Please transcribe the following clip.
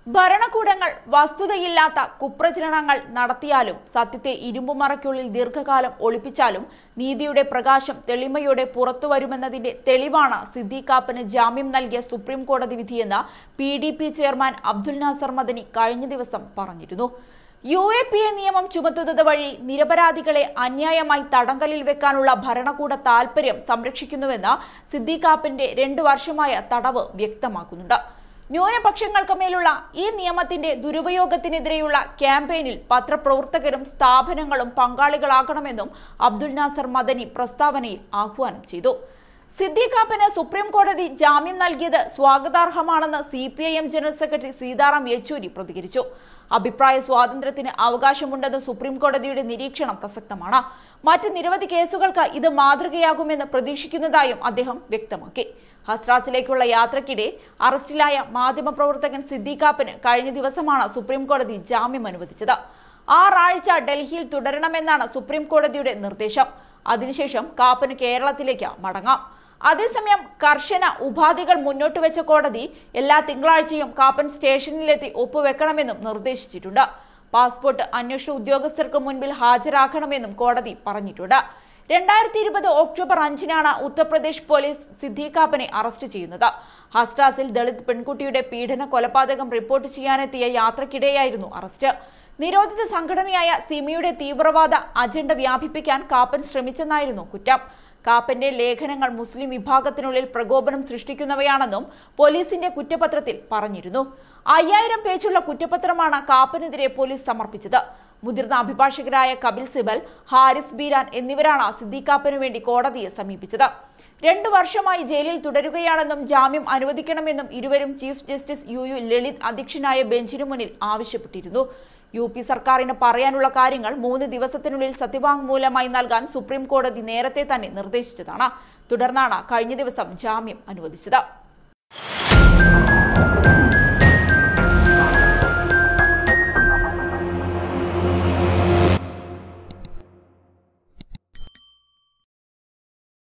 ഭരണകൂടങ്ങൾ വസ്തുതയില്ലാത്ത കുപ്രചരണങ്ങൾ നടത്തിയാലും സത്യത്തെ ഇരുമ്പുമറയ്ക്കുള്ളിൽ ദീർഘകാലം ഒളിപ്പിച്ചാലും നീതിയുടെ പ്രകാശം തെളിമയോടെ പുറത്തുവരുമെന്നതിന്റെ തെളിവാണ് സിദ്ദീഖാപ്പന് ജാമ്യം നൽകിയ സുപ്രീം കോടതി വിധിയെന്ന് P D P chairman Abdul Nasser Madani കഴിഞ്ഞ ദിവസം പറഞ്ഞിരുന്നു യു എ പി എ നിയമം ചുമത്തുന്നത് വഴി നിരപരാധികളെ അന്യായമായി തടങ്കലിൽ വെക്കാനുള്ള ഭരണകൂട താൽപര്യം സംരക്ഷിക്കുന്നുവെന്ന് സിദ്ദീഖാപ്പിന്റെ രണ്ടു വർഷമായ തടവ് വ്യക്തമാക്കുന്നുണ്ട് ന്യൂനപക്ഷങ്ങൾക്ക് മേലുള്ള ഈ നിയമത്തിന്റെ ദുരുപയോഗത്തിനെതിരെയുള്ള ക്യാമ്പയിനിൽ പത്രപ്രവർത്തകരും സ്ഥാപനങ്ങളും പങ്കാളികളാകണമെന്നും അബ്ദുൽ നാസർ മദനി പ്രസ്താവനയിൽ ആഹ്വാനം ചെയ്തു സിദ്ദീഖാപ്പന് സുപ്രീം കോടതി ജാമ്യം നൽകിയത് സ്വാഗതാർഹമാണെന്ന് C P I M general secretary Sitaram Yechury പ്രതികരിച്ചു അഭിപ്രായ സ്വാതന്ത്ര്യത്തിന് അവകാശമുണ്ടെന്ന് സുപ്രീം കോടതിയുടെ നിരീക്ഷണം പ്രസക്തമാണ് മറ്റ് നിരവധി കേസുകൾക്ക് ഇത് മാതൃകയാകുമെന്ന് പ്രതീക്ഷിക്കുന്നതായും അദ്ദേഹം വ്യക്തമാക്കി ഹസ്രാസിലേക്കുള്ള യാത്രക്കിടെ അറസ്റ്റിലായ മാധ്യമപ്രവർത്തകൻ സിദ്ദീഖാപ്പന് കഴിഞ്ഞ ദിവസമാണ് സുപ്രീം കോടതി ജാമ്യം അനുവദിച്ചത് ആറാഴ്ച ഡൽഹിയിൽ തുടരണമെന്നാണ് സുപ്രീം കോടതിയുടെ നിർദ്ദേശം അതിനുശേഷം കാപ്പന് കേരളത്തിലേക്ക് മടങ്ങാം അതേസമയം കർശന ഉപാധികൾ മുന്നോട്ട് വെച്ച കോടതി എല്ലാ തിങ്കളാഴ്ചയും കാപ്പൻ സ്റ്റേഷനിലെത്തി ഒപ്പുവെക്കണമെന്നും നിർദ്ദേശിച്ചിട്ടുണ്ട് പാസ്പോർട്ട് അന്വേഷണ ഉദ്യോഗസ്ഥർക്ക് മുൻപിൽ ഹാജരാക്കണമെന്നും കോടതി പറഞ്ഞിട്ടുണ്ട് രണ്ടായിരത്തി ഇരുപത് ഒക്ടോബർ അഞ്ചിനാണ് ഉത്തർപ്രദേശ് പോലീസ് സിദ്ദീഖാപ്പനെ അറസ്റ്റ് ചെയ്യുന്നത് ഹസ്ട്രാസിൽ ദളിത് പെൺകുട്ടിയുടെ പീഡന കൊലപാതകം റിപ്പോർട്ട് ചെയ്യാനെത്തിയ യാത്രക്കിടെയായിരുന്നു അറസ്റ്റ് നിരോധിത സംഘടനയായ സിമിയുടെ തീവ്രവാദ അജണ്ട വ്യാപിപ്പിക്കാൻ കാപ്പൻ ശ്രമിച്ചെന്നായിരുന്നു കുറ്റം കാപ്പന്റെ ലേഖനങ്ങൾ മുസ്ലിം വിഭാഗത്തിനുള്ളിൽ പ്രകോപനം സൃഷ്ടിക്കുന്നവയാണെന്നും പോലീസിന്റെ കുറ്റപത്രത്തിൽ പറഞ്ഞിരുന്നു അയ്യായിരം പേജുള്ള കുറ്റപത്രമാണ് കാപ്പനെതിരെ പോലീസ് സമർപ്പിച്ചത് മുതിർന്ന അഭിഭാഷകരായ കപിൽ സിബൽ ഹാരിസ് ബീരാൻ എന്നിവരാണ് സിദ്ദീഖാപ്പനു വേണ്ടി കോടതിയെ സമീപിച്ചത് രണ്ടു വർഷമായി ജയിലിൽ തുടരുകയാണെന്നും ജാമ്യം അനുവദിക്കണമെന്നും ഇരുവരും chief justice U U Lalit അധ്യക്ഷനായ ബെഞ്ചിനു മുന്നിൽ ആവശ്യപ്പെട്ടിരുന്നു യു പി സർക്കാരിന് പറയാനുള്ള കാര്യങ്ങൾ മൂന്ന് ദിവസത്തിനുള്ളിൽ സത്യവാങ്മൂലമായി നൽകാൻ സുപ്രീം കോടതി നേരത്തെ തന്നെ നിർദ്ദേശിച്ചതാണ് തുടർന്നാണ് കഴിഞ്ഞ ദിവസം ജാമ്യം അനുവദിച്ചത്